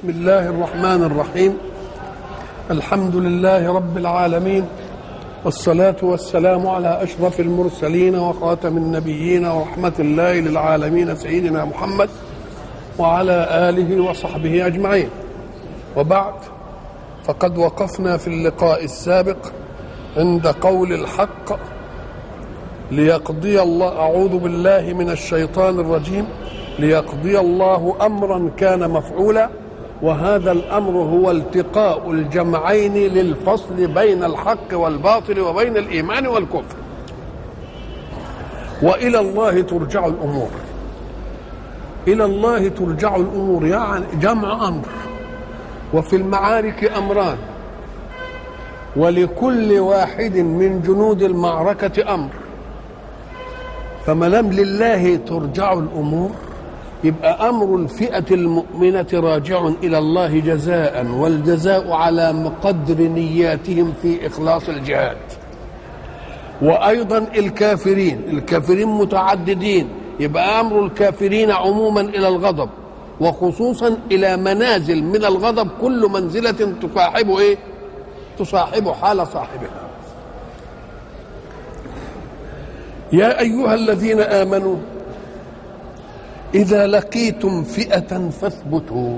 بسم الله الرحمن الرحيم الحمد لله رب العالمين والصلاة والسلام على أشرف المرسلين وخاتم النبيين ورحمة الله للعالمين سيدنا محمد وعلى آله وصحبه أجمعين وبعد فقد وقفنا في اللقاء السابق عند قول الحق ليقضي الله أعوذ بالله من الشيطان الرجيم ليقضي الله أمرا كان مفعولا وهذا الامر هو التقاء الجمعين للفصل بين الحق والباطل وبين الايمان والكفر والى الله ترجع الامور الى الله ترجع الامور يعني جمع امر وفي المعارك امران ولكل واحد من جنود المعركه امر فما دام لله ترجع الامور يبقى امر الفئه المؤمنه راجع الى الله جزاء والجزاء على قدر نياتهم في اخلاص الجهاد وايضا الكافرين الكافرين متعددين يبقى امر الكافرين عموما الى الغضب وخصوصا الى منازل من الغضب كل منزله تصاحب ايه تصاحب حال صاحبها يا ايها الذين امنوا إذا لقيتم فئة فاثبتوا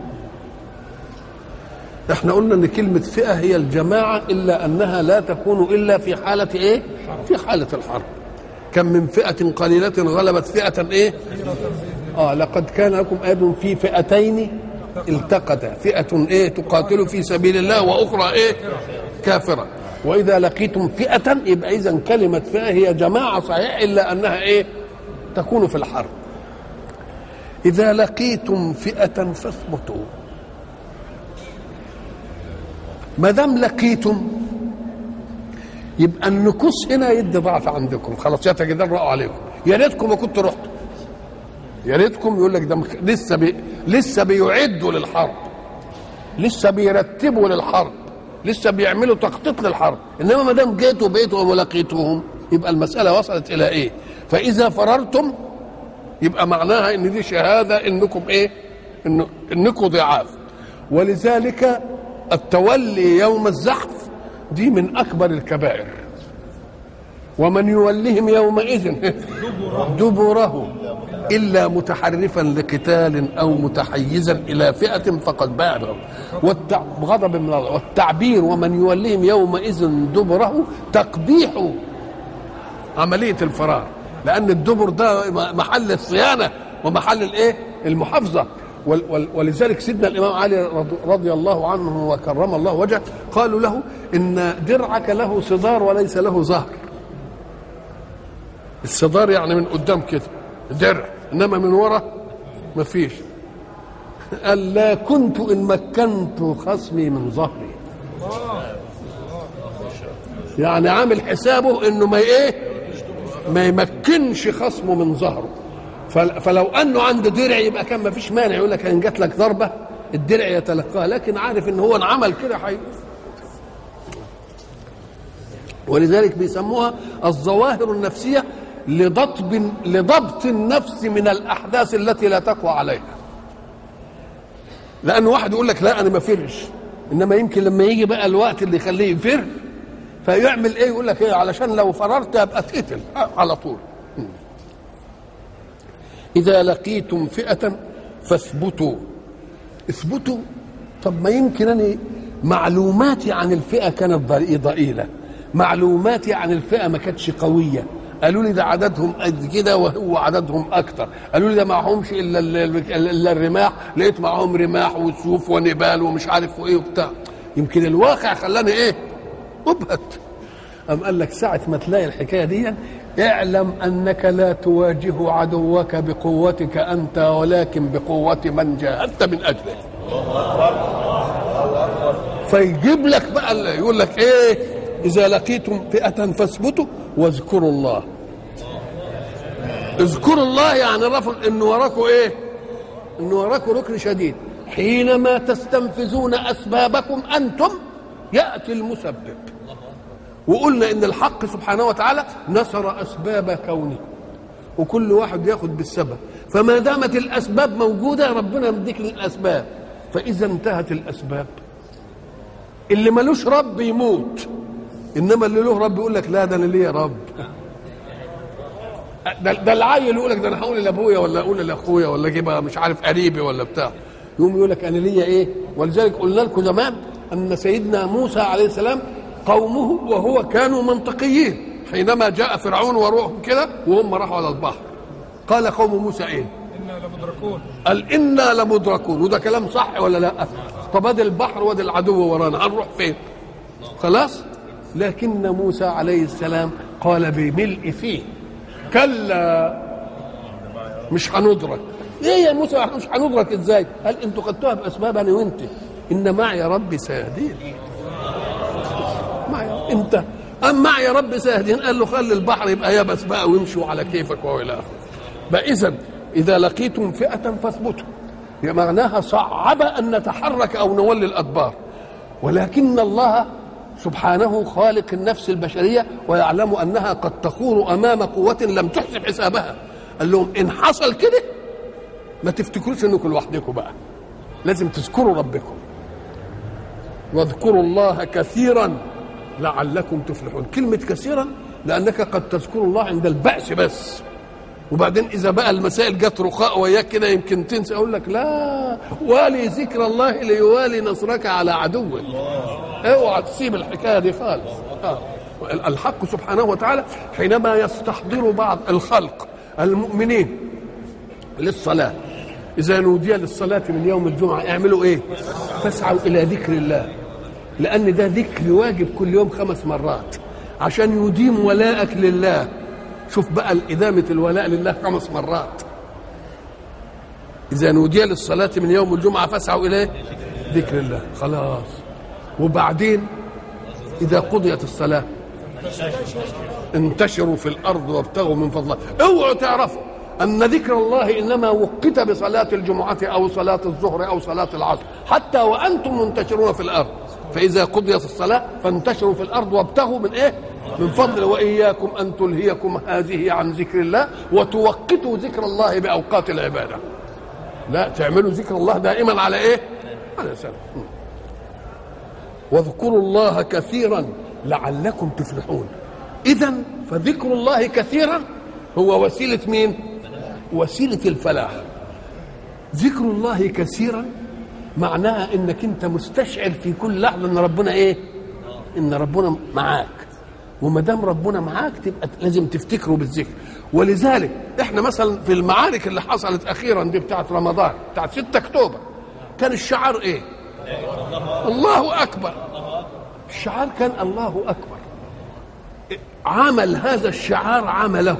احنا قلنا ان كلمة فئة هي الجماعة إلا أنها لا تكون إلا في حالة إيه؟ في حالة الحرب كم من فئة قليلة غلبت فئة إيه؟ آه لقد كان لكم آية في فئتين التقتا فئة إيه تقاتل في سبيل الله وأخرى إيه؟ كافرة وإذا لقيتم فئة يبقى إذا كلمة فئة هي جماعة صحيح إلا أنها إيه؟ تكون في الحرب إذا لقيتم فئة فاثبتوا ما دام لقيتم يبقى النكوص هنا يدي ضعف عندكم خلاص يتجدروا عليكم يا ريتكم ما كنتوا رحتوا يا ريتكم يقول لك ده لسه بي لسه بيعدوا للحرب لسه بيرتبوا للحرب لسه بيعملوا تخطيط للحرب انما ما دام جيتوا بيتوا ولقيتوهم يبقى المساله وصلت الى ايه فاذا فررتم يبقى معناها ان دي شهاده انكم ايه إن انكم ضعاف ولذلك التولي يوم الزحف دي من اكبر الكبائر ومن يولهم يومئذ دبره الا متحرفا لقتال او متحيزا الى فئه فقد باع غضب من الله والتعبير ومن يولهم يومئذ دبره تقبيح عمليه الفرار لان الدبر ده محل الصيانه ومحل الايه المحافظه ولذلك سيدنا الامام علي رضي الله عنه وكرم الله وجهه قالوا له ان درعك له صدار وليس له ظهر الصدار يعني من قدام كده درع انما من ورا ما فيش قال لا كنت ان مكنت خصمي من ظهري يعني عامل حسابه انه ما ايه ما يمكنش خصمه من ظهره فلو انه عنده درع يبقى كان ما فيش مانع يقول لك ان جات لك ضربه الدرع يتلقاها لكن عارف ان هو انعمل كده حي ولذلك بيسموها الظواهر النفسيه لضبط لضبط النفس من الاحداث التي لا تقوى عليها لان واحد يقول لك لا انا ما فرش انما يمكن لما يجي بقى الوقت اللي يخليه يفر فيعمل ايه يقول لك ايه علشان لو فررت ابقى اتقتل على طول اذا لقيتم فئه فاثبتوا اثبتوا طب ما يمكن اني معلوماتي عن الفئه كانت ضئيله معلوماتي عن الفئه ما كانتش قويه قالوا لي ده عددهم قد كده وهو عددهم اكتر قالوا لي ده معهمش الا الا الرماح لقيت معاهم رماح وسيوف ونبال ومش عارف وايه وبتاع يمكن الواقع خلاني ايه ابهت أم قال لك ساعة ما تلاقي الحكاية دي اعلم أنك لا تواجه عدوك بقوتك أنت ولكن بقوة من جاهدت من أجله فيجيب لك بقى يقول لك ايه إذا لقيتم فئة فاثبتوا واذكروا الله اذكروا الله يعني رفض ان وراكوا ايه ان وراكوا ركن شديد حينما تستنفذون اسبابكم انتم ياتي المسبب وقلنا ان الحق سبحانه وتعالى نصر اسباب كونه وكل واحد ياخد بالسبب فما دامت الاسباب موجوده ربنا يديك الاسباب فاذا انتهت الاسباب اللي ملوش رب يموت انما اللي له رب يقول لك لا ده انا ليا رب ده, ده العيل يقول لك ده انا هقول لابويا ولا اقول لاخويا ولا اجيبها مش عارف قريبي ولا بتاع يقوم يقول لك انا ليا ايه ولذلك قلنا لكم زمان ان سيدنا موسى عليه السلام قومه وهو كانوا منطقيين حينما جاء فرعون وروحهم كده وهم راحوا على البحر قال قوم موسى ايه انا لمدركون قال انا لمدركون وده كلام صح ولا لا طب ادي البحر وادي العدو ورانا هنروح فين خلاص لكن موسى عليه السلام قال بملء فيه كلا مش هندرك ايه يا موسى احنا مش هندرك ازاي قال انتوا خدتوها باسباب انا وانت ان معي ربي سيهدين معي انت ام معي ربي سيهدين قال له خلي البحر يبقى يبس بقى وامشوا على كيفك والى اخره بقى اذا اذا لقيتم فئه فاثبتوا هي معناها صعب ان نتحرك او نولي الادبار ولكن الله سبحانه خالق النفس البشريه ويعلم انها قد تخور امام قوه لم تحسب حسابها قال لهم ان حصل كده ما تفتكروش انكم لوحدكم بقى لازم تذكروا ربكم واذكروا الله كثيرا لعلكم تفلحون كلمة كثيرا لأنك قد تذكر الله عند البأس بس وبعدين إذا بقى المسائل جت رخاء وياك كده يمكن تنسى أقول لك لا والي ذكر الله ليوالي نصرك على عدوك اوعى تسيب الحكاية دي خالص آه. الحق سبحانه وتعالى حينما يستحضر بعض الخلق المؤمنين للصلاة إذا نودي للصلاة من يوم الجمعة اعملوا إيه؟ فاسعوا إلى ذكر الله لأن ده ذكر واجب كل يوم خمس مرات عشان يديم ولاءك لله شوف بقى إدامة الولاء لله خمس مرات إذا نودي للصلاة من يوم الجمعة فاسعوا إليه ذكر الله خلاص وبعدين إذا قضيت الصلاة انتشروا في الأرض وابتغوا من فضله اوعوا تعرفوا أن ذكر الله إنما وقت بصلاة الجمعة أو صلاة الظهر أو صلاة العصر حتى وأنتم منتشرون في الأرض فإذا قضيت الصلاة فانتشروا في الأرض وابتغوا من إيه؟ من فضل وإياكم أن تلهيكم هذه عن ذكر الله وتوقتوا ذكر الله بأوقات العبادة لا تعملوا ذكر الله دائما على إيه؟ على سلام واذكروا الله كثيرا لعلكم تفلحون إذا فذكر الله كثيرا هو وسيلة مين؟ وسيلة الفلاح ذكر الله كثيرا معناها انك انت مستشعر في كل لحظه ان ربنا ايه؟ ان ربنا معاك وما دام ربنا معاك تبقى لازم تفتكره بالذكر ولذلك احنا مثلا في المعارك اللي حصلت اخيرا دي بتاعت رمضان بتاعت 6 اكتوبر كان الشعار ايه؟ الله اكبر الشعار كان الله اكبر عمل هذا الشعار عمله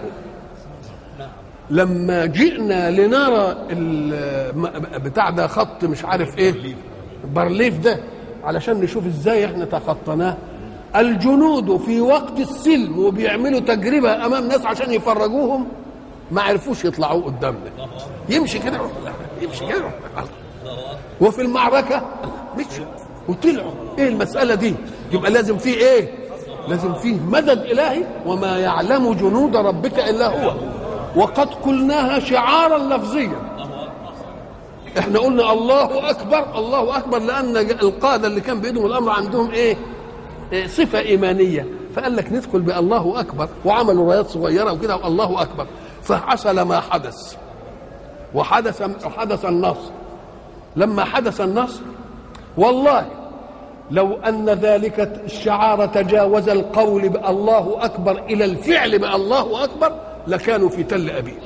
لما جئنا لنرى بتاع ده خط مش عارف ايه بارليف ده علشان نشوف ازاي احنا تخطيناه الجنود في وقت السلم وبيعملوا تجربه امام ناس عشان يفرجوهم ما عرفوش يطلعوا قدامنا يمشي كده يمشي كده وفي المعركه مشوا وطلعوا ايه المساله دي يبقى لازم فيه ايه لازم فيه مدد الهي وما يعلم جنود ربك الا هو وقد قلناها شعارا لفظيا احنا قلنا الله اكبر الله اكبر لان القاده اللي كان بايدهم الامر عندهم ايه, إيه صفه ايمانيه فقال لك ندخل بالله اكبر وعملوا رايات صغيره وكده الله اكبر فحصل ما حدث وحدث حدث النصر لما حدث النصر والله لو ان ذلك الشعار تجاوز القول بالله اكبر الى الفعل بالله اكبر لكانوا في تل ابيب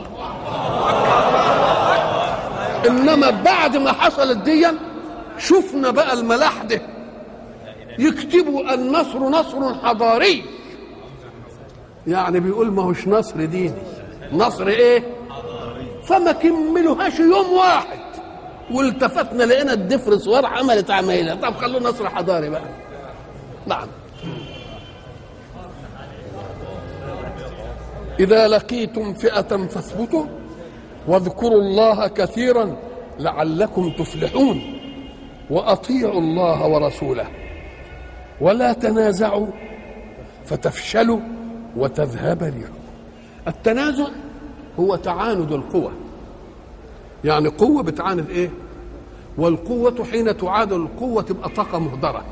انما بعد ما حصلت دي شفنا بقى الملاحده يكتبوا النصر نصر حضاري يعني بيقول ما هوش نصر ديني نصر ايه فما كملوهاش يوم واحد والتفتنا لقينا الدفر صور عملت عمايلها طب خلوه نصر حضاري بقى نعم إذا لقيتم فئة فاثبتوا واذكروا الله كثيرا لعلكم تفلحون وأطيعوا الله ورسوله ولا تنازعوا فتفشلوا وتذهب ريحكم التنازع هو تعاند القوى يعني قوة بتعاند ايه والقوة حين تعادل القوة تبقى طاقة مهدرة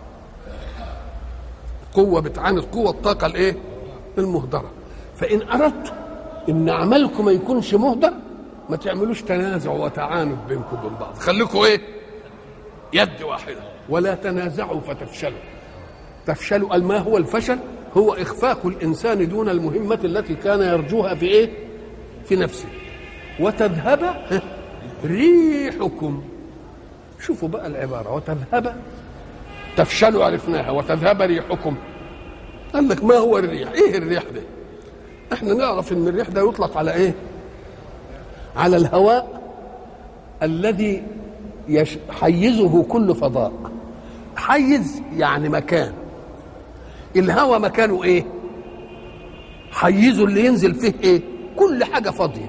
قوة بتعاند قوة الطاقة الايه المهدرة فإن أردت إن عملكم ما يكونش مهدر ما تعملوش تنازع وتعاند بينكم وبين بعض خليكم ايه يد واحدة ولا تنازعوا فتفشلوا تفشلوا قال ما هو الفشل هو إخفاق الإنسان دون المهمة التي كان يرجوها في إيه في نفسه وتذهب ريحكم شوفوا بقى العبارة وتذهب تفشلوا عرفناها وتذهب ريحكم قال لك ما هو الريح ايه الريح ده احنا نعرف ان الريح ده يطلق على ايه على الهواء الذي يش... حيزه كل فضاء حيز يعني مكان الهواء مكانه ايه حيزه اللي ينزل فيه ايه كل حاجه فاضيه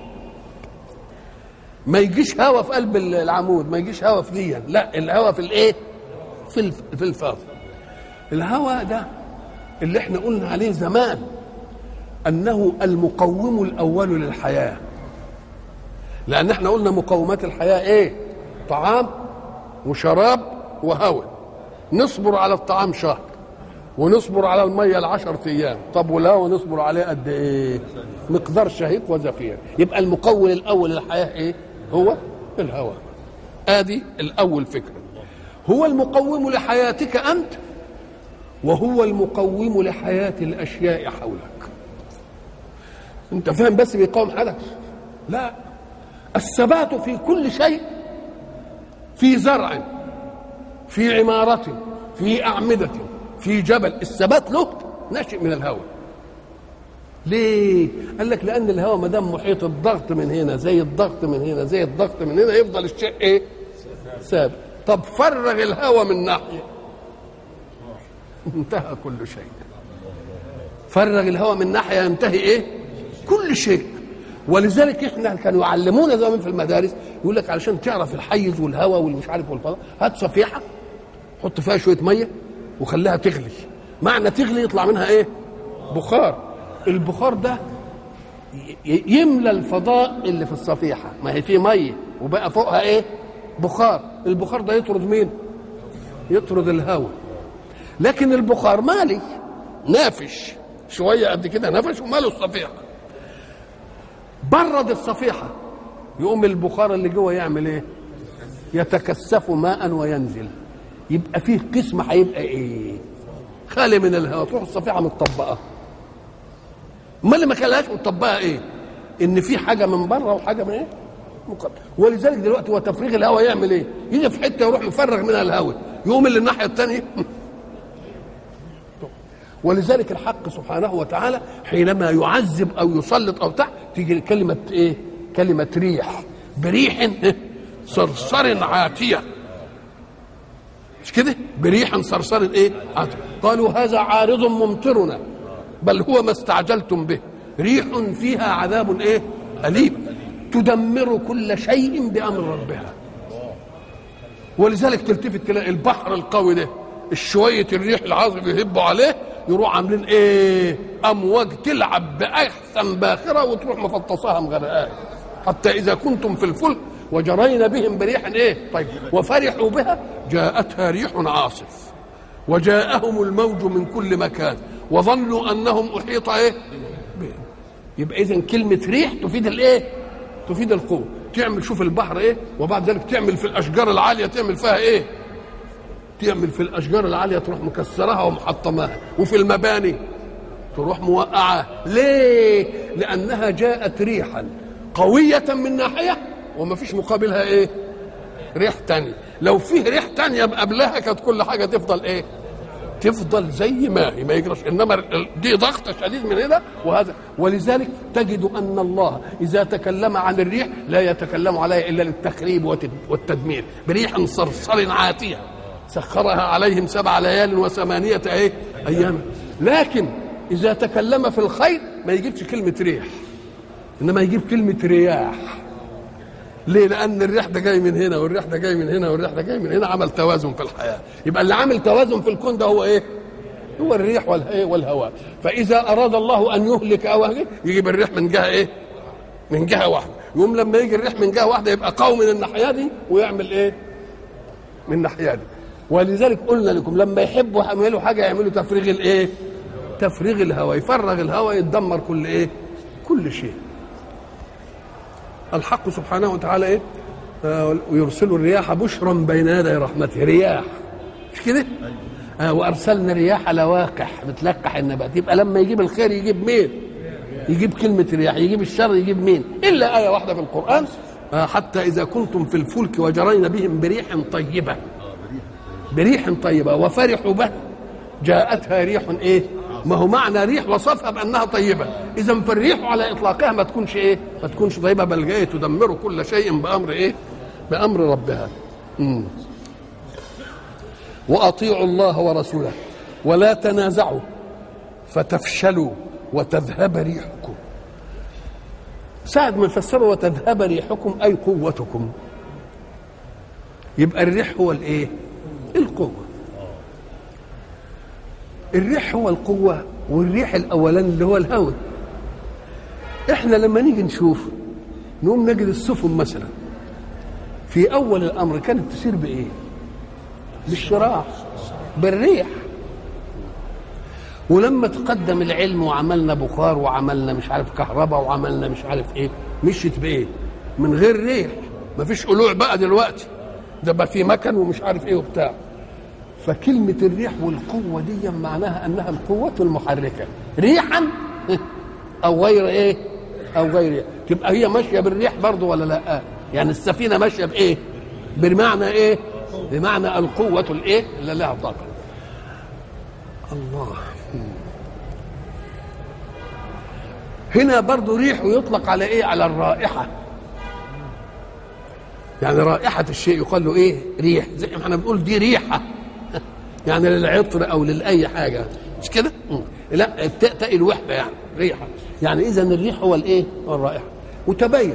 ما يجيش هواء في قلب العمود ما يجيش هواء في دي لا الهواء في الايه في الف... في الفاضي الهواء ده اللي احنا قلنا عليه زمان انه المقوم الاول للحياه لان احنا قلنا مقومات الحياه ايه طعام وشراب وهواء نصبر على الطعام شهر ونصبر على الميه العشرة ايام طب والهواء نصبر عليه قد ايه مقدار شهيق وزفير يبقى المقول الاول للحياه ايه هو الهواء ادي الاول فكره هو المقوم لحياتك انت وهو المقوم لحياه الاشياء حولك انت فاهم بس بيقاوم حدث لا الثبات في كل شيء في زرع في عمارة في أعمدة في جبل الثبات له ناشئ من الهواء ليه؟ قال لك لأن الهواء ما دام محيط الضغط من هنا زي الضغط من هنا زي الضغط من هنا يفضل الشيء إيه؟ ثابت طب فرغ الهواء من ناحية انتهى كل شيء فرغ الهواء من ناحية ينتهي إيه؟ كل شيء ولذلك احنا كانوا يعلمونا زمان في المدارس يقول لك علشان تعرف الحيز والهواء والمش عارف والفضاء هات صفيحه حط فيها شويه ميه وخليها تغلي معنى تغلي يطلع منها ايه بخار البخار ده يملى الفضاء اللي في الصفيحه ما هي فيه ميه وبقى فوقها ايه بخار البخار ده يطرد مين يطرد الهواء لكن البخار مالي نافش شويه قد كده نفش وماله الصفيحه برد الصفيحه يقوم البخار اللي جوه يعمل ايه يتكثف ماء وينزل يبقى فيه قسم هيبقى ايه خالي من الهواء تروح الصفيحه متطبقه امال اللي ما خلاهاش متطبقه ايه ان في حاجه من بره وحاجه من ايه مقدر. ولذلك دلوقتي هو تفريغ الهواء يعمل ايه يجي في حته يروح مفرغ منها الهواء يقوم اللي الناحيه الثانيه ولذلك الحق سبحانه وتعالى حينما يعذب او يسلط او تحت تيجي كلمه ايه كلمه ريح بريح صرصر عاتيه مش كده بريح صرصر ايه عاتيه قالوا هذا عارض ممطرنا بل هو ما استعجلتم به ريح فيها عذاب ايه اليم تدمر كل شيء بامر ربها ولذلك تلتفت تلاقي البحر القوي ده الشوية الريح العاصف يهبوا عليه يروح عاملين ايه امواج تلعب باحسن باخره وتروح مفطساها مغرقاه حتى اذا كنتم في الفلك وجرينا بهم بريح ايه طيب وفرحوا بها جاءتها ريح عاصف وجاءهم الموج من كل مكان وظنوا انهم احيط ايه بهم يبقى اذا كلمه ريح تفيد الايه تفيد القوه تعمل شوف البحر ايه وبعد ذلك تعمل في الاشجار العاليه تعمل فيها ايه تعمل في الاشجار العاليه تروح مكسرها ومحطماها وفي المباني تروح موقعاها ليه لانها جاءت ريحا قويه من ناحيه وما فيش مقابلها ايه ريح تاني لو فيه ريح تانية قبلها كانت كل حاجه تفضل ايه تفضل زي ما هي ما يجراش انما دي ضغط شديد من هنا وهذا ولذلك تجد ان الله اذا تكلم عن الريح لا يتكلم عليها الا للتخريب والتدمير بريح صرصر عاتيه سخرها عليهم سبع ليال وثمانية ايه ايام لكن اذا تكلم في الخير ما يجيبش كلمة ريح انما يجيب كلمة رياح ليه لان الريح ده جاي من هنا والريح ده جاي من هنا والريح ده جاي من هنا عمل توازن في الحياة يبقى اللي عامل توازن في الكون ده هو ايه هو الريح والهواء فاذا اراد الله ان يهلك او يهلك يجيب الريح من جهه ايه من جهه واحده يقوم لما يجي الريح من جهه واحده يبقى قوي من الناحيه دي ويعمل ايه من الناحيه دي ولذلك قلنا لكم لما يحبوا يعملوا حاجه يعملوا تفريغ الايه تفريغ الهواء يفرغ الهواء يتدمر كل ايه كل شيء الحق سبحانه وتعالى ايه آه ويرسل الرياح بشرا بين يدي رحمته رياح مش كده آه وارسلنا الرياح لواقح بتلقح النبات يبقى لما يجيب الخير يجيب مين يجيب كلمة رياح يجيب الشر يجيب مين إلا آية واحدة في القرآن آه حتى إذا كنتم في الفلك وجرين بهم بريح طيبة بريح طيبة وفرحوا به جاءتها ريح إيه ما هو معنى ريح وصفها بأنها طيبة إذا فالريح على إطلاقها ما تكونش إيه ما تكونش طيبة بل جاية تدمر كل شيء بأمر إيه بأمر ربها مم. وأطيعوا الله ورسوله ولا تنازعوا فتفشلوا وتذهب ريحكم ساعة ما يفسروا وتذهب ريحكم أي قوتكم يبقى الريح هو الإيه؟ القوة الريح هو القوة والريح الأولاني اللي هو الهواء إحنا لما نيجي نشوف نقوم نجد السفن مثلا في أول الأمر كانت تسير بإيه؟ بالشراع بالريح ولما تقدم العلم وعملنا بخار وعملنا مش عارف كهرباء وعملنا مش عارف ايه مشيت بايه من غير ريح مفيش قلوع بقى دلوقتي ده بقى في مكن ومش عارف ايه وبتاع فكلمة الريح والقوة دي معناها أنها القوة المحركة ريحا أو غير إيه أو غير إيه تبقى هي ماشية بالريح برضه ولا لا يعني السفينة ماشية بإيه بمعنى إيه بمعنى القوة الإيه اللي لها طاقة الله هنا برضه ريح ويطلق على ايه على الرائحه يعني رائحة الشيء يقال له ايه ريح زي ما احنا بنقول دي ريحة يعني للعطر او لأي حاجة مش كده لا تأتي الوحدة يعني ريحة يعني اذا الريح هو الايه هو الرائحة وتبين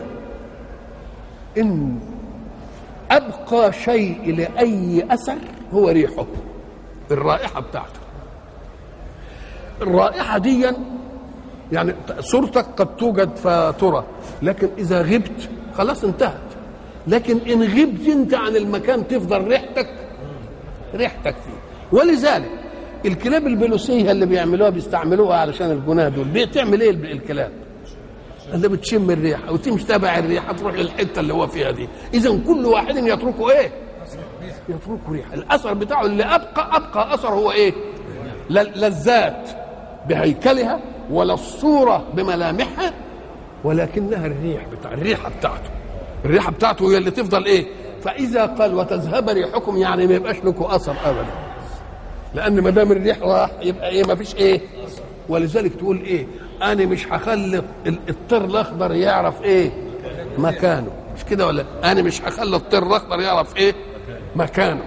ان ابقى شيء لاي اثر هو ريحه الرائحة بتاعته الرائحة دي يعني صورتك قد توجد فترى لكن إذا غبت خلاص انتهت لكن إن غبت أنت عن المكان تفضل ريحتك ريحتك فيه ولذلك الكلاب البلوسية اللي بيعملوها بيستعملوها علشان الجناه دول بتعمل ايه الكلاب؟ اللي بتشم الريحة وتمشي تبع الريحة تروح للحتة اللي هو فيها دي إذا كل واحد يتركه ايه؟ يتركه ريحة الأثر بتاعه اللي أبقى أبقى أثر هو ايه؟ لا الذات بهيكلها ولا الصورة بملامحها ولكنها الريح بتاع الريحة بتاعته الريحة بتاعته هي اللي تفضل ايه فإذا قال وتذهب ريحكم يعني ما يبقاش لكم أثر أبدا لأن ما دام الريح راح يبقى ايه ما فيش ايه ولذلك تقول ايه أنا مش هخلي الطير الأخضر يعرف ايه مكانه مش كده ولا أنا مش هخلي الطير الأخضر يعرف ايه مكانه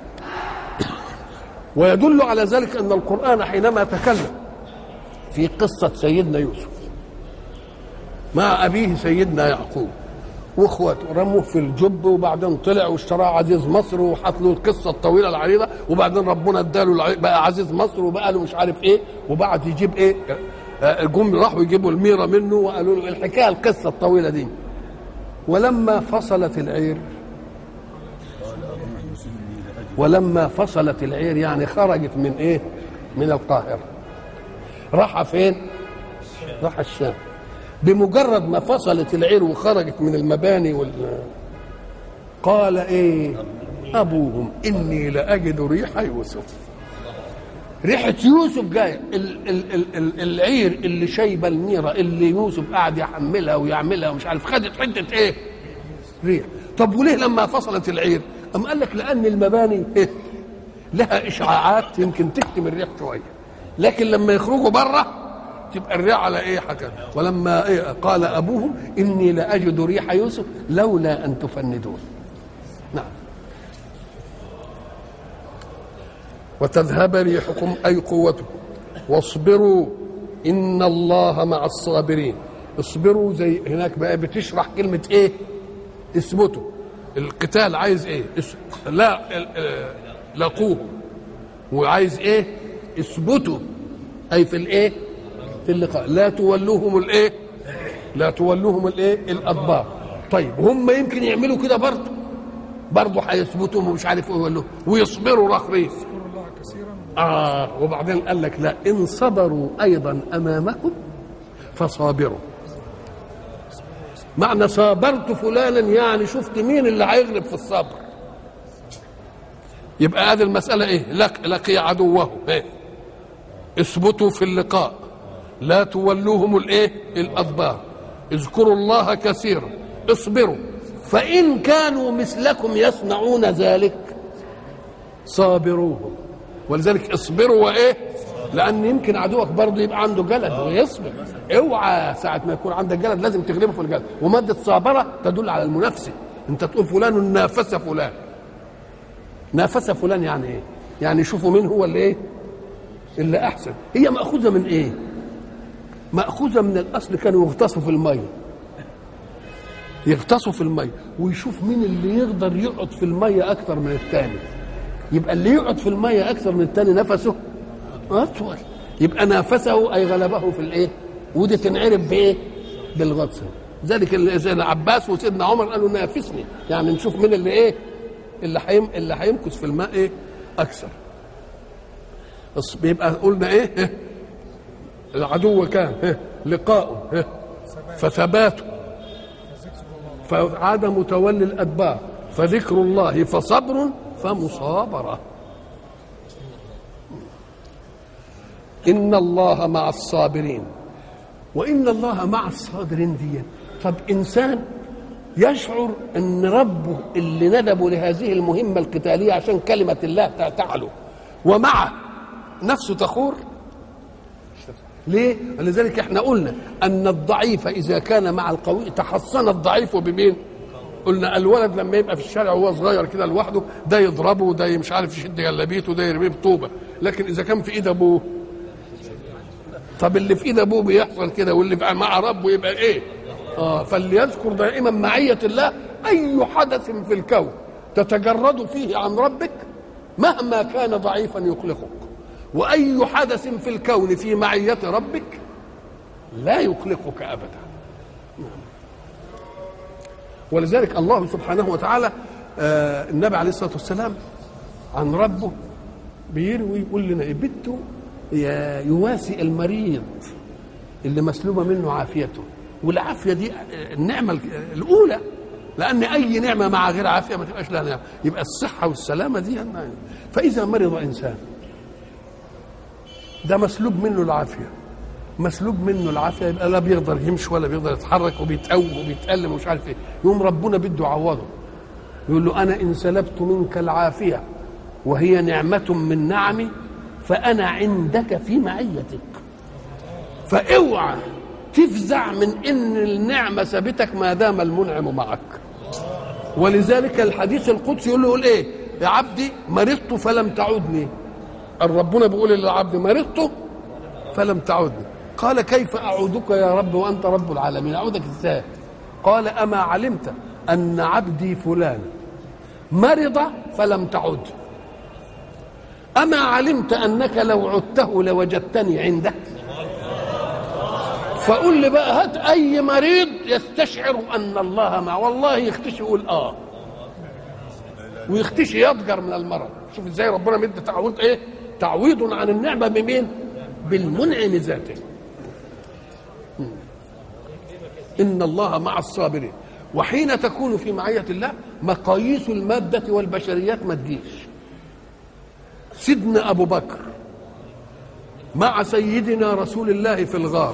ويدل على ذلك أن القرآن حينما تكلم في قصة سيدنا يوسف مع أبيه سيدنا يعقوب واخواته رموه في الجب وبعدين طلع واشتراه عزيز مصر وحط له القصه الطويله العريضه وبعدين ربنا اداله بقى عزيز مصر وبقى له مش عارف ايه وبعد يجيب ايه جم راحوا يجيبوا الميره منه وقالوا له الحكايه القصه الطويله دي ولما فصلت العير ولما فصلت العير يعني خرجت من ايه من القاهره راح فين راح الشام بمجرد ما فصلت العير وخرجت من المباني وال قال ايه ابوهم اني لاجد ريح يوسف ريحة يوسف جاية ال- ال- ال- ال- العير اللي شايبة الميرة اللي يوسف قاعد يحملها ويعملها ومش عارف خدت حتة ايه ريح طب وليه لما فصلت العير أم قال لك لأن المباني إيه؟ لها إشعاعات يمكن تكتم الريح شوية لكن لما يخرجوا بره تبقى الريح على ايه حكى ولما إيه قال ابوهم اني لاجد ريح يوسف لولا ان تفندون نعم وتذهب ريحكم اي قوتكم واصبروا ان الله مع الصابرين اصبروا زي هناك بقى بتشرح كلمه ايه اثبتوا القتال عايز ايه اس- لا ال- ال- لاقوه وعايز ايه اثبتوا اي في الايه في اللقاء لا تولوهم الايه لا تولوهم الايه الادبار طيب هم يمكن يعملوا كده برضه برضه هيثبتوا ومش عارف ايه يقول له ويصبروا رخيص اه وبعدين قال لك لا ان صبروا ايضا امامكم فصابروا معنى صابرت فلانا يعني شفت مين اللي هيغلب في الصبر يبقى هذه المسألة إيه؟ لق لقي عدوه إيه؟ اثبتوا في اللقاء لا تولوهم الإيه؟ الأدبار اذكروا الله كثيرا اصبروا فإن كانوا مثلكم يصنعون ذلك صابروهم ولذلك اصبروا وإيه؟ لأن يمكن عدوك برضه يبقى عنده جلد ويصبر اوعى ساعة ما يكون عندك جلد لازم تغلبه في الجلد ومادة صابرة تدل على المنافسة انت تقول فلان نافس فلان نافس فلان يعني ايه؟ يعني شوفوا مين هو اللي ايه؟ اللي احسن هي ماخوذه من ايه؟ ماخوذه من الاصل كانوا يغطسوا في الميه يغطسوا في الميه ويشوف مين اللي يقدر يقعد في الميه اكثر من الثاني يبقى اللي يقعد في الميه اكثر من الثاني نفسه اطول يبقى نافسه اي غلبه في الايه؟ ودي تنعرف بايه؟ بالغطس ذلك سيدنا عباس وسيدنا عمر قالوا نافسني يعني نشوف مين اللي ايه؟ اللي حيم اللي هيمكث في الماء ايه اكثر بيبقى قلنا ايه, إيه؟ العدو كان إيه؟ لقاء إيه؟ فثباته فعاد متولي الادبار فذكر الله فصبر فمصابره ان الله مع الصابرين وان الله مع الصابرين دي طب انسان يشعر ان ربه اللي ندبه لهذه المهمه القتاليه عشان كلمه الله تعلو ومعه نفسه تخور ليه؟ ولذلك احنا قلنا ان الضعيف اذا كان مع القوي تحصن الضعيف بمين؟ قلنا الولد لما يبقى في الشارع وهو صغير كده لوحده ده يضربه وده مش عارف يشد جلابيته وده يرميه بطوبه لكن اذا كان في ايد ابوه طب اللي في ايد ابوه بيحصل كده واللي مع ربه يبقى ايه؟ آه فليذكر دائما معية الله أي حدث في الكون تتجرد فيه عن ربك مهما كان ضعيفا يقلقك وأي حدث في الكون في معية ربك لا يقلقك أبدا ولذلك الله سبحانه وتعالى آه النبي عليه الصلاة والسلام عن ربه بيروي يقول لنا بده يواسي المريض اللي مسلوبة منه عافيته والعافيه دي النعمه الاولى لان اي نعمه مع غير عافيه ما تبقاش لها نعمه يبقى الصحه والسلامه دي فاذا مرض انسان ده مسلوب منه العافيه مسلوب منه العافيه يبقى لا بيقدر يمشي ولا بيقدر يتحرك وبيتقوى وبيتألم ومش عارف ايه يوم ربنا بده يعوضه يقول له انا ان سلبت منك العافيه وهي نعمه من نعمي فانا عندك في معيتك فاوعى تفزع من ان النعمه سابتك ما دام المنعم معك ولذلك الحديث القدسي يقول له يقول ايه يا عبدي مرضت فلم تعودني ربنا بيقول للعبد مرضت فلم تعودني قال كيف اعودك يا رب وانت رب العالمين اعودك ازاي قال اما علمت ان عبدي فلان مرض فلم تعد اما علمت انك لو عدته لوجدتني عندك فقول لي بقى هات اي مريض يستشعر ان الله معه والله يختشي يقول اه ويختشي يضجر من المرض شوف ازاي ربنا مد تعويض ايه تعويض عن النعمه بمين بالمنعم ذاته ان الله مع الصابرين وحين تكون في معيه الله مقاييس الماده والبشريات ما تجيش سيدنا ابو بكر مع سيدنا رسول الله في الغار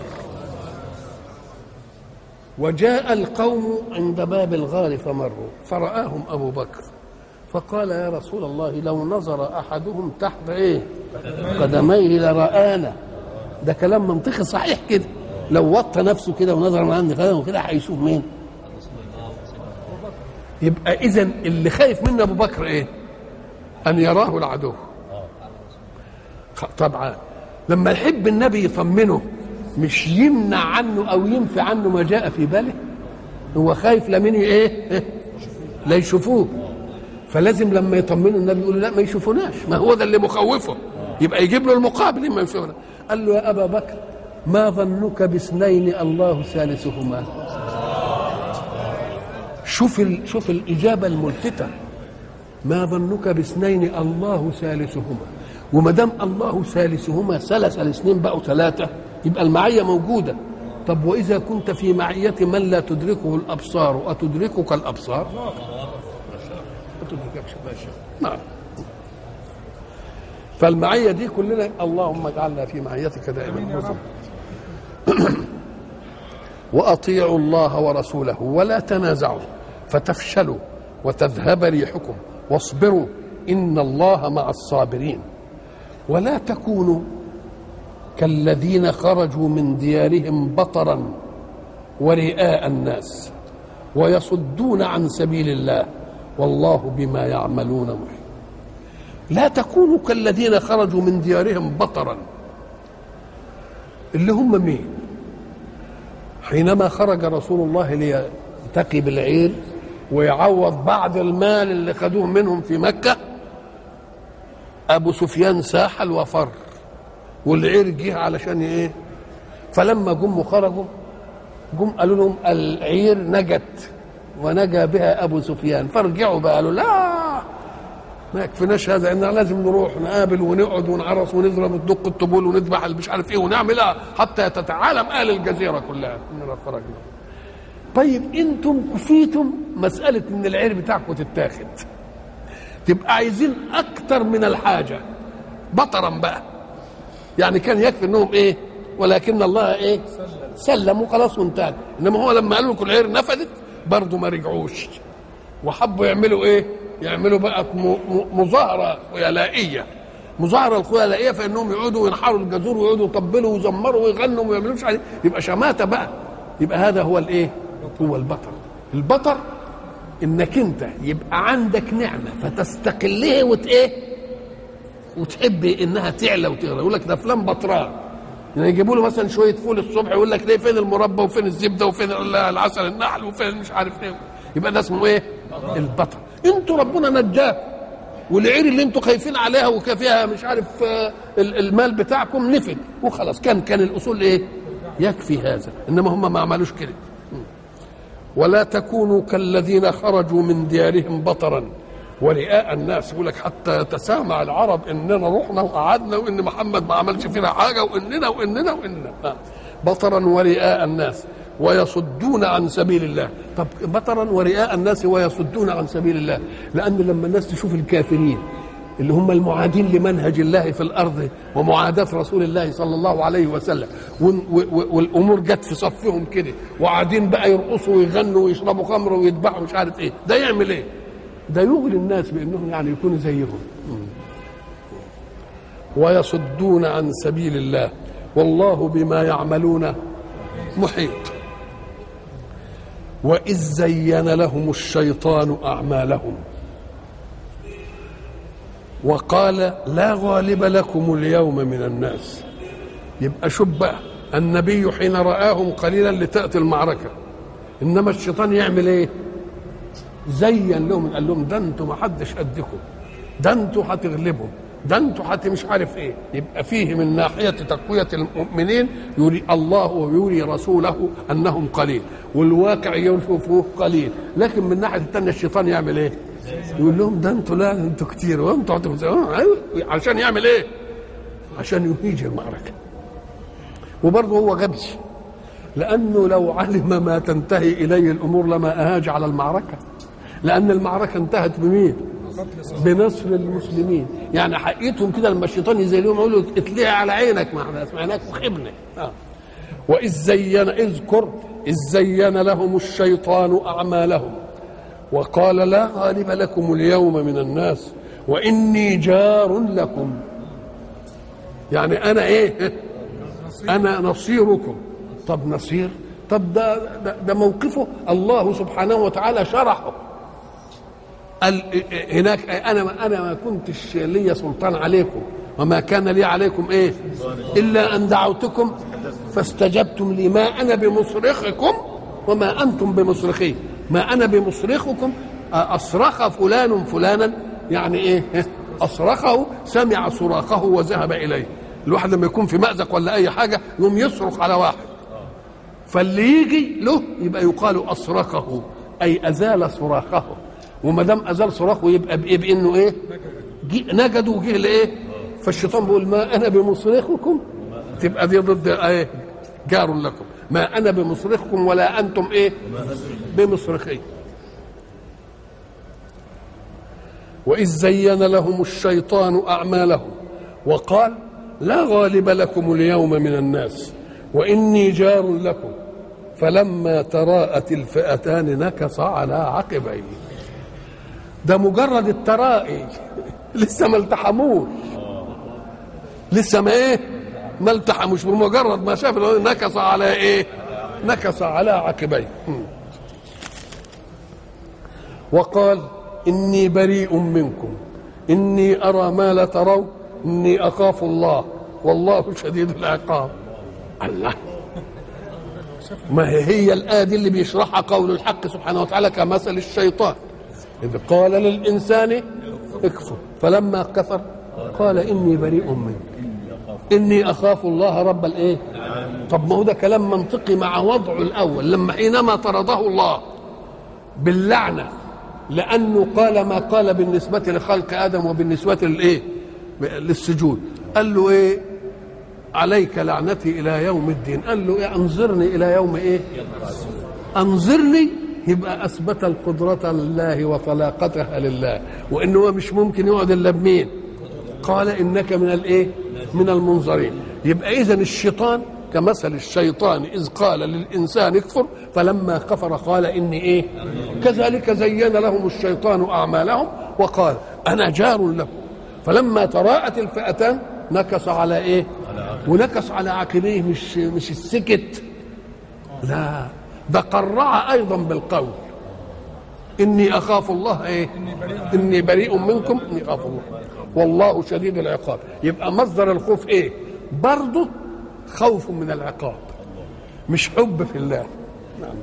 وجاء القوم عند باب الغار فمروا فرآهم أبو بكر فقال يا رسول الله لو نظر أحدهم تحت إيه قدميه لرآنا ده كلام منطقي صحيح كده لو وطى نفسه كده ونظر من عند قدمه كده هيشوف مين يبقى إذا اللي خايف منه أبو بكر إيه أن يراه العدو طبعا لما يحب النبي يطمنه مش يمنع عنه او ينفي عنه ما جاء في باله هو خايف لا من ايه لا يشوفوه فلازم لما يطمنوا النبي يقول لا ما يشوفوناش ما هو ده اللي مخوفه يبقى يجيب له المقابل ما يشوفنا قال له يا ابا بكر ما ظنك باثنين الله ثالثهما شوف ال... شوف الاجابه الملفته ما ظنك باثنين الله ثالثهما وما دام الله ثالثهما ثلث الاثنين بقوا ثلاثه يبقى المعيه موجوده طب واذا كنت في معيه من لا تدركه الابصار اتدركك الابصار؟ ما تدرككش ماشي نعم فالمعيه دي كلنا اللهم اجعلنا في معيتك دائما واطيعوا الله ورسوله ولا تنازعوا فتفشلوا وتذهب ريحكم واصبروا ان الله مع الصابرين ولا تكونوا كالذين خرجوا من ديارهم بطرا ورئاء الناس ويصدون عن سبيل الله والله بما يعملون محيط لا تكونوا كالذين خرجوا من ديارهم بطرا اللي هم مين حينما خرج رسول الله ليلتقي بالعير ويعوض بعض المال اللي خدوه منهم في مكة أبو سفيان ساحل وفر والعير جه علشان ايه فلما جم خرجوا جم قالوا لهم العير نجت ونجا بها ابو سفيان فرجعوا بقى قالوا لا ما يكفيناش هذا ان لازم نروح نقابل ونقعد ونعرس ونضرب ندق الطبول ونذبح مش عارف ايه ونعملها حتى تتعالم اهل الجزيره كلها اننا خرجنا طيب انتم كفيتم مساله ان العير بتاعكم تتاخد تبقى عايزين اكتر من الحاجه بطرا بقى يعني كان يكفي انهم ايه ولكن الله ايه سلموا خلاص وانتهى انما هو لما قالوا لكم العير نفدت برضه ما رجعوش وحبوا يعملوا ايه يعملوا بقى مظاهره خيلائيه مظاهره الخيلائيه فانهم يقعدوا ينحروا الجذور ويقعدوا يطبلوا ويزمروا ويغنوا وما يعملوش عليه يبقى شماته بقى يبقى هذا هو الايه هو البطر البطر انك انت يبقى عندك نعمه فتستقلها وت ايه وتحب انها تعلى وتغلى يقول لك ده فلان بطران يعني يجيبوا له مثلا شويه فول الصبح يقول لك ليه فين المربى وفين الزبده وفين العسل النحل وفين مش عارف ايه يبقى ده اسمه ايه البطر انتوا ربنا نجاكم والعير اللي انتوا خايفين عليها وكافيها مش عارف المال بتاعكم نفد وخلاص كان كان الاصول ايه يكفي هذا انما هم ما عملوش كده ولا تكونوا كالذين خرجوا من ديارهم بطرا ورئاء الناس يقول لك حتى يتسامع العرب اننا رحنا وقعدنا وان محمد ما عملش فينا حاجه واننا واننا واننا بطرا ورئاء الناس ويصدون عن سبيل الله طب بطرا ورئاء الناس ويصدون عن سبيل الله لان لما الناس تشوف الكافرين اللي هم المعادين لمنهج الله في الارض ومعاداه رسول الله صلى الله عليه وسلم والامور جت في صفهم كده وقاعدين بقى يرقصوا ويغنوا ويشربوا خمر ويذبحوا مش عارف ايه ده يعمل ايه؟ ده يغري الناس بانهم يعني يكونوا زيهم ويصدون عن سبيل الله والله بما يعملون محيط وإذ زين لهم الشيطان أعمالهم وقال لا غالب لكم اليوم من الناس يبقى شوف بقى النبي حين رآهم قليلا لتأتي المعركة إنما الشيطان يعمل إيه؟ زين لهم قال لهم ده انتوا ما حدش قدكم ده انتوا هتغلبوا ده انتوا حتى مش عارف ايه يبقى فيه من ناحيه تقويه المؤمنين يري الله ويري رسوله انهم قليل والواقع يشوفوه قليل لكن من الناحيه الثانيه الشيطان يعمل ايه؟ يقول لهم ده انتوا لا انتوا كتير وانتوا عشان يعمل ايه؟ عشان يهيج المعركه وبرضه هو غبي لانه لو علم ما تنتهي اليه الامور لما اهاج على المعركه لان المعركه انتهت بمين؟ بنصر المسلمين يعني حقيقتهم كده لما الشيطان يزيلهم يقولوا اتلعي على عينك ما احنا سمعناك وخبنا آه. واذ زين اذكر اذ زين لهم الشيطان اعمالهم وقال لا غالب لكم اليوم من الناس واني جار لكم يعني انا ايه انا نصيركم طب نصير طب ده ده, ده موقفه الله سبحانه وتعالى شرحه قال هناك انا انا ما كنتش لي سلطان عليكم وما كان لي عليكم ايه الا ان دعوتكم فاستجبتم لي ما انا بمصرخكم وما انتم بمصرخي ما انا بمصرخكم اصرخ فلان فلانا يعني ايه اصرخه سمع صراخه وذهب اليه الواحد لما يكون في مأزق ولا اي حاجه يقوم يصرخ على واحد فاللي يجي له يبقى يقال اصرخه اي ازال صراخه وما دام ازال صراخه يبقى بايه بانه ايه جي- نجدوا وجه لايه فالشيطان بيقول ما انا بمصرخكم تبقى دي ضد ايه جار لكم ما انا بمصرخكم ولا انتم ايه بمصرخي واذ زين لهم الشيطان اعمالهم وقال لا غالب لكم اليوم من الناس واني جار لكم فلما تراءت الفئتان نكص على عقبيه ده مجرد الترائي لسه ما التحموش لسه ما ايه ما التحموش بمجرد ما شاف الولد نكص على ايه نكص على عقبيه مم. وقال اني بريء منكم اني ارى ما لا ترون اني اخاف الله والله شديد العقاب الله ما هي هي الآية دي اللي بيشرحها قول الحق سبحانه وتعالى كمثل الشيطان إذ قال للإنسان اكفر فلما كفر قال إني بريء منك إني أخاف الله رب الإيه طب ما هو ده كلام منطقي مع وضعه الأول لما حينما طرده الله باللعنة لأنه قال ما قال بالنسبة لخلق آدم وبالنسبة للإيه للسجود قال له إيه عليك لعنتي الى يوم الدين قال له إيه انظرني الى يوم ايه انظرني يبقى اثبت القدرة لله وطلاقتها لله وانه هو مش ممكن يقعد الا بمين قال انك من الايه من المنظرين يبقى اذا الشيطان كمثل الشيطان اذ قال للانسان اكفر فلما كفر قال اني ايه كذلك زين لهم الشيطان اعمالهم وقال انا جار لكم فلما تراءت الفئتان نكص على ايه ونكص على عقبيه مش مش السكت لا ده قرع ايضا بالقول اني اخاف الله ايه اني بريء منكم اني اخاف الله والله شديد العقاب يبقى مصدر الخوف ايه برضه خوف من العقاب مش حب في الله نعم.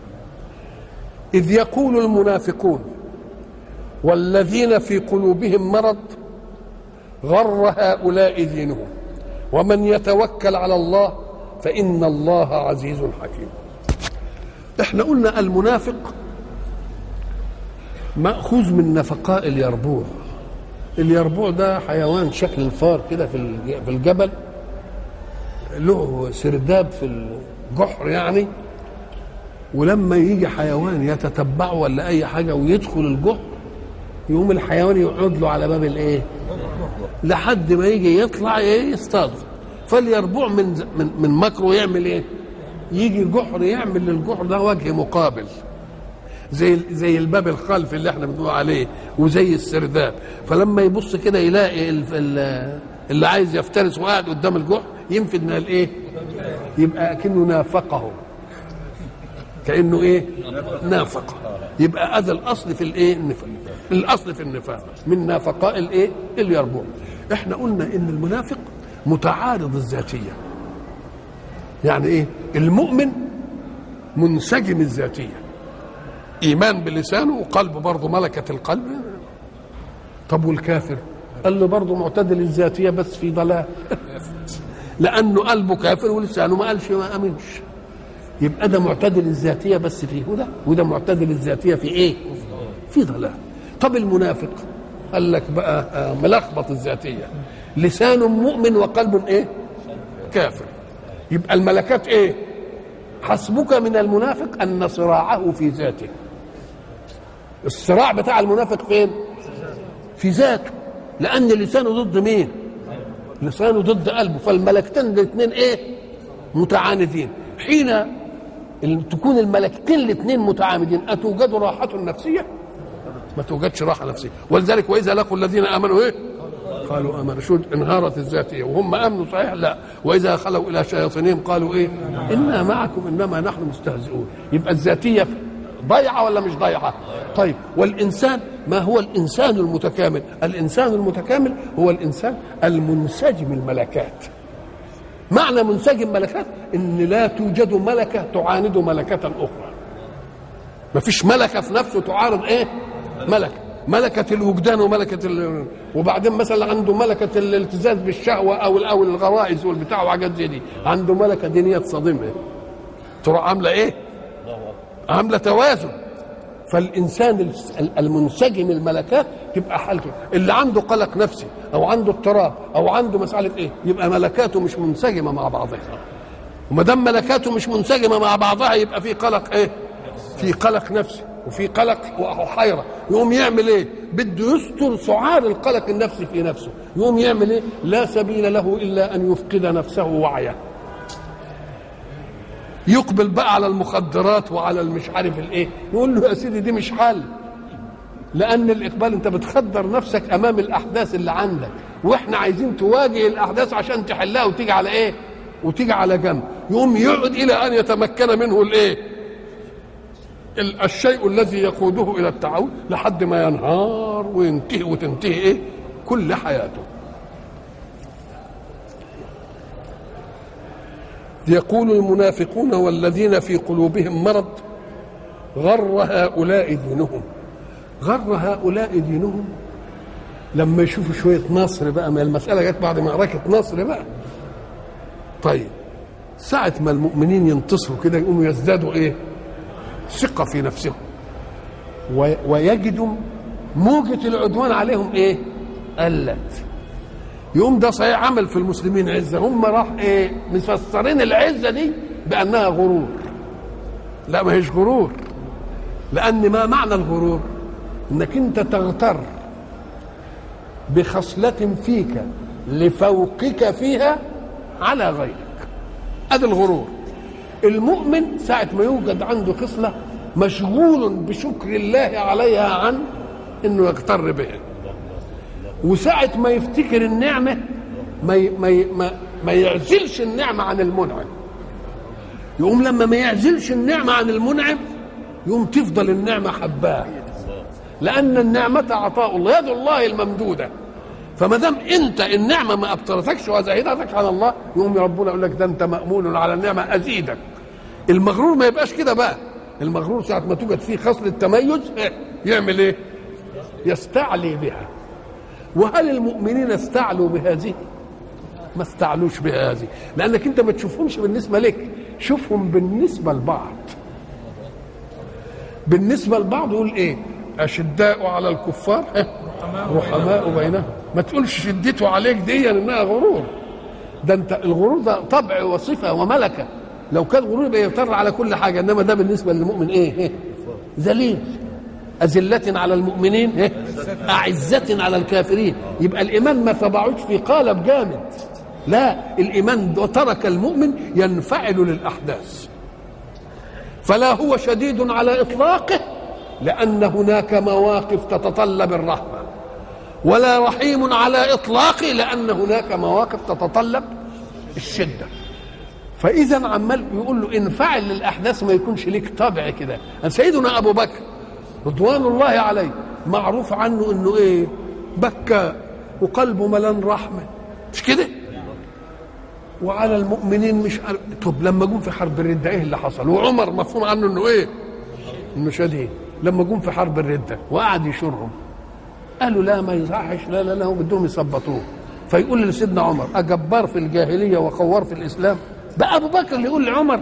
اذ يقول المنافقون والذين في قلوبهم مرض غر هؤلاء دينهم ومن يتوكل على الله فإن الله عزيز حكيم احنا قلنا المنافق مأخوذ من نفقاء اليربوع اليربوع ده حيوان شكل الفار كده في الج- في الجبل له سرداب في الجحر يعني ولما يجي حيوان يتتبعه ولا اي حاجه ويدخل الجحر يقوم الحيوان يقعد له على باب الايه لحد ما يجي يطلع ايه يصطاده فاليربوع من من من مكره يعمل ايه يجي جحر يعمل للجحر ده وجه مقابل زي زي الباب الخلفي اللي احنا بنقول عليه وزي السرداب فلما يبص كده يلاقي ال- ال- اللي عايز يفترس وقاعد قدام الجحر ينفذ من الايه يبقى كأنه نافقه كانه ايه نافقه يبقى هذا الاصل في الايه النفاق الاصل في النفاق من نافقاء الايه اليربوع احنا قلنا ان المنافق متعارض الذاتيه يعني ايه المؤمن منسجم الذاتيه ايمان بلسانه وقلبه برضه ملكه القلب طب والكافر قال له برضه معتدل الذاتيه بس في ضلال لانه قلبه كافر ولسانه ما قالش ما امنش يبقى ده معتدل الذاتيه بس في هدى وده معتدل الذاتيه في ايه في ضلال طب المنافق قال لك بقى آه، ملخبط الذاتيه لسان مؤمن وقلب ايه كافر يبقى الملكات ايه حسبك من المنافق ان صراعه في ذاته الصراع بتاع المنافق فين في ذاته لان لسانه ضد مين لسانه ضد قلبه فالملكتين الاثنين ايه متعاندين حين ال- تكون الملكتين الاثنين متعامدين اتوجد راحه نفسيه ما توجدش راحه نفسيه ولذلك واذا لقوا الذين امنوا ايه قالوا امنوا شو انهارت الذاتيه وهم امنوا صحيح لا واذا خلوا الى شياطينهم قالوا ايه انا معكم انما نحن مستهزئون يبقى الذاتيه ضيعه ولا مش ضيعه طيب والانسان ما هو الانسان المتكامل الانسان المتكامل هو الانسان المنسجم الملكات معنى منسجم ملكات ان لا توجد ملكه تعاند ملكه اخرى ما فيش ملكه في نفسه تعارض ايه ملكه ملكة الوجدان وملكة ال... وبعدين مثلا عنده ملكة الالتزاز بالشهوة أو أو الغرائز والبتاع وحاجات زي دي عنده ملكة دينية تصادمها تروح عاملة إيه؟ عاملة توازن فالانسان المنسجم الملكات تبقى حالته اللي عنده قلق نفسي او عنده اضطراب او عنده مساله ايه يبقى ملكاته مش منسجمه مع بعضها وما دام ملكاته مش منسجمه مع بعضها يبقى في قلق ايه في قلق نفسي وفي قلق وحيره يقوم يعمل ايه بده يستر سعار القلق النفسي في نفسه يقوم يعمل ايه لا سبيل له الا ان يفقد نفسه وعيه يقبل بقى على المخدرات وعلى المش عارف الايه يقول له يا سيدي دي مش حل لان الاقبال انت بتخدر نفسك امام الاحداث اللي عندك واحنا عايزين تواجه الاحداث عشان تحلها وتيجي على ايه وتيجي على جنب يقوم يقعد الى ان يتمكن منه الايه الشيء الذي يقوده الى التعاون لحد ما ينهار وينتهي وتنتهي ايه كل حياته يقول المنافقون والذين في قلوبهم مرض غر هؤلاء دينهم غر هؤلاء دينهم لما يشوفوا شويه نصر بقى ما المساله جت بعد معركه نصر بقى طيب ساعة ما المؤمنين ينتصروا كده يقوموا يزدادوا ايه؟ ثقة في نفسهم ويجدوا موجة العدوان عليهم ايه؟ قلت يقوم ده صحيح عمل في المسلمين عزة هم راح ايه؟ مفسرين العزة دي بأنها غرور لا ما هيش غرور لأن ما معنى الغرور؟ انك انت تغتر بخصلة فيك لفوقك فيها على غيرك ادي الغرور المؤمن ساعة ما يوجد عنده خصلة مشغول بشكر الله عليها عن انه يغتر بها وساعة ما يفتكر النعمة ما ي... ما ي... ما, ما يعزلش النعمة عن المنعم يقوم لما ما يعزلش النعمة عن المنعم يقوم تفضل النعمة حباه لأن النعمة عطاء الله يد الله الممدودة فما دام انت النعمه ما ابطلتكش وزهدتك على الله يقوم ربنا يقول لك ده انت مامون على النعمه ازيدك المغرور ما يبقاش كده بقى المغرور ساعه ما توجد فيه خصل التميز يعمل ايه يستعلي بها وهل المؤمنين استعلوا بهذه ما استعلوش بهذه لانك انت ما تشوفهمش بالنسبه لك شوفهم بالنسبه لبعض بالنسبه لبعض يقول ايه اشداء على الكفار رحماء بينهم ما تقولش شدته عليك دي انها غرور ده انت الغرور ده طبع وصفه وملكه لو كان غرور يبقى يضطر على كل حاجه انما ده بالنسبه للمؤمن ايه, إيه؟ ذليل أذلة على المؤمنين إيه؟ أعزة على الكافرين يبقى الإيمان ما تبعوش في قالب جامد لا الإيمان ترك المؤمن ينفعل للأحداث فلا هو شديد على إطلاقه لأن هناك مواقف تتطلب الرحمة ولا رحيم على إطلاقه لأن هناك مواقف تتطلب الشدة فإذا عمال يقول له انفعل للأحداث ما يكونش ليك طبع كده سيدنا أبو بكر رضوان الله عليه معروف عنه انه ايه بكى وقلبه ملان رحمه مش كده وعلى المؤمنين مش عارف طب لما جم في حرب الرده ايه اللي حصل وعمر مفهوم عنه انه ايه انه شديد لما جم في حرب الرده وقعد يشرهم قالوا لا ما يصحش لا لا لا بدهم يثبطوه فيقول لسيدنا عمر اجبار في الجاهليه وخوار في الاسلام بقى ابو بكر اللي يقول لعمر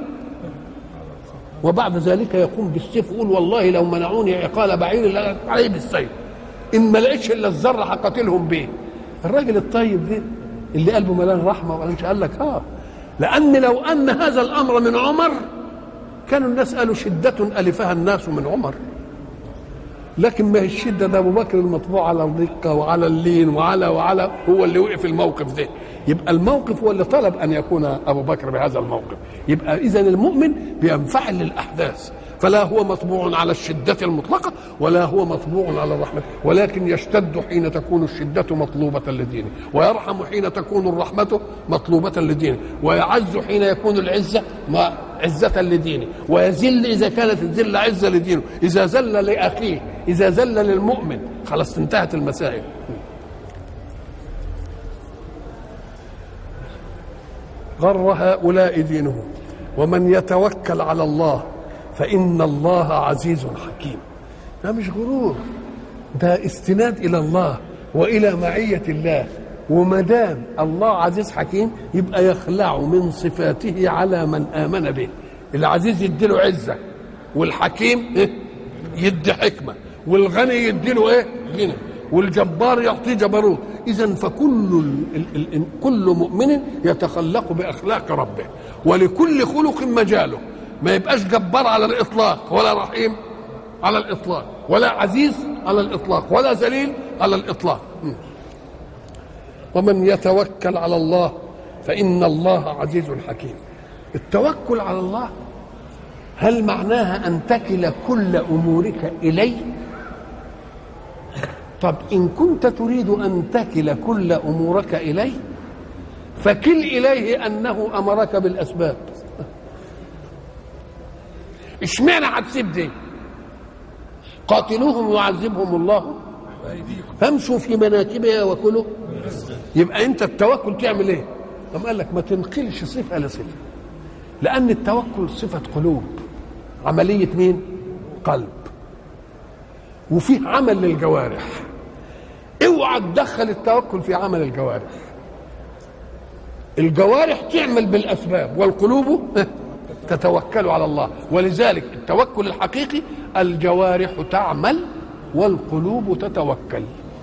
وبعد ذلك يقوم بالسيف يقول والله لو منعوني عقال بعير عليه بالسيف ان ما لقيتش الا الذره هقاتلهم بيه الراجل الطيب ده اللي قلبه ملان رحمه ولا مش قال لك اه لان لو ان هذا الامر من عمر كانوا الناس قالوا شده الفها الناس من عمر لكن ما هي الشده ده ابو بكر المطبوع على الرقه وعلى اللين وعلى وعلى هو اللي وقف الموقف ده يبقى الموقف هو اللي طلب ان يكون ابو بكر بهذا الموقف يبقى اذا المؤمن بينفعل للاحداث فلا هو مطبوع على الشدة المطلقة ولا هو مطبوع على الرحمة ولكن يشتد حين تكون الشدة مطلوبة لدينه ويرحم حين تكون الرحمة مطلوبة لدينه ويعز حين يكون العزة عزة لدينه ويذل إذا كانت الذلة عزة لدينه إذا ذل لأخيه إذا ذل للمؤمن خلاص انتهت المسائل غر هؤلاء دينهم ومن يتوكل على الله فإن الله عزيز حكيم ده مش غرور ده استناد إلى الله وإلى معية الله وما دام الله عزيز حكيم يبقى يخلع من صفاته على من آمن به العزيز يديله عزة والحكيم يدي حكمه والغني يديله ايه غنى والجبار يعطيه جبروت اذا فكل ال ال ال كل مؤمن يتخلق باخلاق ربه ولكل خلق مجاله ما يبقاش جبار على الاطلاق ولا رحيم على الاطلاق ولا عزيز على الاطلاق ولا ذليل على الاطلاق ومن يتوكل على الله فان الله عزيز حكيم التوكل على الله هل معناها ان تكل كل امورك اليه طب ان كنت تريد ان تكل كل امورك اليه فكل اليه انه امرك بالاسباب اشمعنى هتسيب دي قاتلوهم يعذبهم الله فامشوا في مناكبها وكلوا يبقى انت التوكل تعمل ايه طب قال لك ما تنقلش صفه لصفه لان التوكل صفه قلوب عمليه مين قلب وفيه عمل للجوارح اوعى تدخل التوكل في عمل الجوارح الجوارح تعمل بالاسباب والقلوب تتوكل على الله ولذلك التوكل الحقيقي الجوارح تعمل والقلوب تتوكل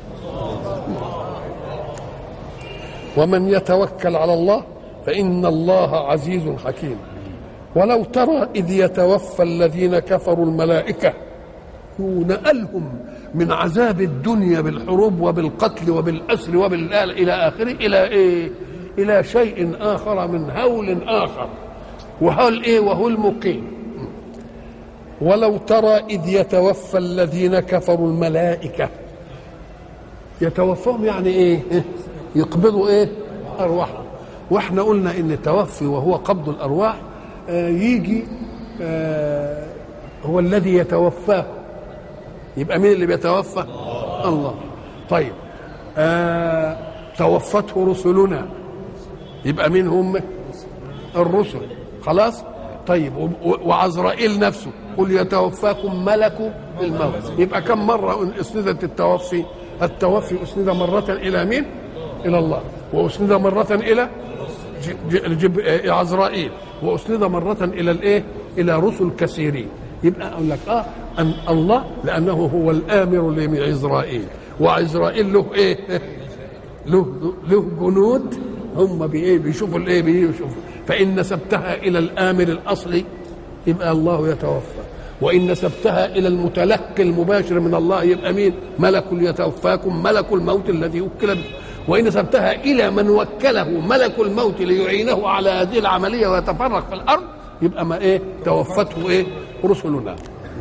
ومن يتوكل على الله فإن الله عزيز حكيم ولو ترى إذ يتوفى الذين كفروا الملائكة ونقلهم من عذاب الدنيا بالحروب وبالقتل وبالأسر وبالآل إلى آخره إلى إيه؟ إلى شيء آخر من هول آخر وهول إيه وهو المقيم ولو ترى إذ يتوفى الذين كفروا الملائكة يتوفاهم يعني إيه يقبضوا إيه أرواحهم واحنا قلنا ان التوفي وهو قبض الارواح آه يجي آه هو الذي يتوفاه يبقى مين اللي بيتوفى الله طيب آه توفته رسلنا يبقى مين هم الرسل خلاص طيب وعزرائيل نفسه قل يتوفاكم ملك الموت يبقى كم مرة اسندت التوفي التوفي اسند مرة إلى مين إلى الله واسند مرة إلى جب عزرائيل واسند مره الى الايه؟ الى رسل كثيرين يبقى اقول لك اه أن الله لانه هو الامر لعزرائيل وعزرائيل له ايه؟ له له جنود هم بايه؟ بيشوفوا الايه؟ بيشوفوا فان نسبتها الى الامر الاصلي يبقى الله يتوفى وان نسبتها الى المتلقي المباشر من الله يبقى مين؟ ملك يتوفاكم ملك الموت الذي وكل به وإن نسبتها إلى من وكله ملك الموت ليعينه على هذه العملية ويتفرق في الأرض يبقى ما إيه توفته إيه رسلنا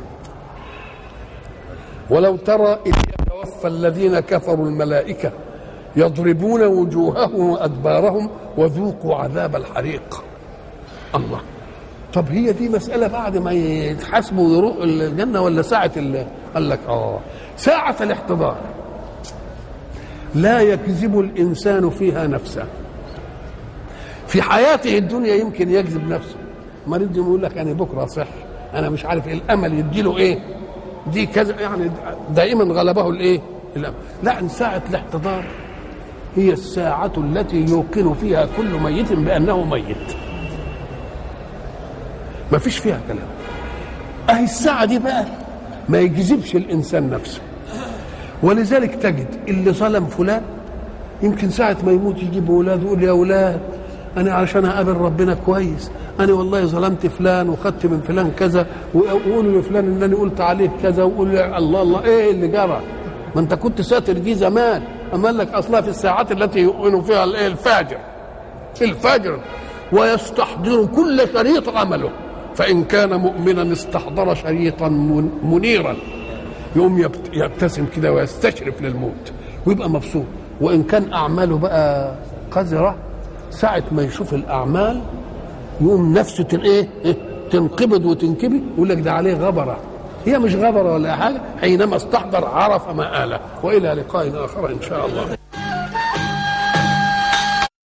ولو ترى إذ يتوفى الذين كفروا الملائكة يضربون وجوههم وأدبارهم وذوقوا عذاب الحريق الله طب هي دي مسألة بعد ما يتحاسبوا ويروحوا الجنة ولا ساعة قال لك آه ساعة الاحتضار لا يكذب الانسان فيها نفسه في حياته الدنيا يمكن يكذب نفسه مريض يقول لك انا بكره صح انا مش عارف ايه الامل يديله ايه دي كذا يعني دائما غلبه الايه الامل لا ساعه الاحتضار هي الساعة التي يوقن فيها كل ميت بأنه ميت ما فيش فيها كلام أهي الساعة دي بقى ما يجذبش الإنسان نفسه ولذلك تجد اللي ظلم فلان يمكن ساعة ما يموت يجيب أولاده يقول يا أولاد أنا عشان أقابل ربنا كويس أنا والله ظلمت فلان وخدت من فلان كذا وقولوا لفلان إن أنا قلت عليه كذا وقول الله الله إيه اللي جرى ما أنت كنت ساتر دي زمان أما قال لك أصلها في الساعات التي يؤمن فيها الإيه الفاجر الفاجر ويستحضر كل شريط عمله فإن كان مؤمنا استحضر شريطا منيرا يقوم يبتسم كده ويستشرف للموت ويبقى مبسوط وان كان اعماله بقى قذره ساعه ما يشوف الاعمال يقوم نفسه ايه تنقبض وتنكبي يقول لك ده عليه غبره هي مش غبره ولا حاجه حينما استحضر عرف مآله والى لقاء اخر ان شاء الله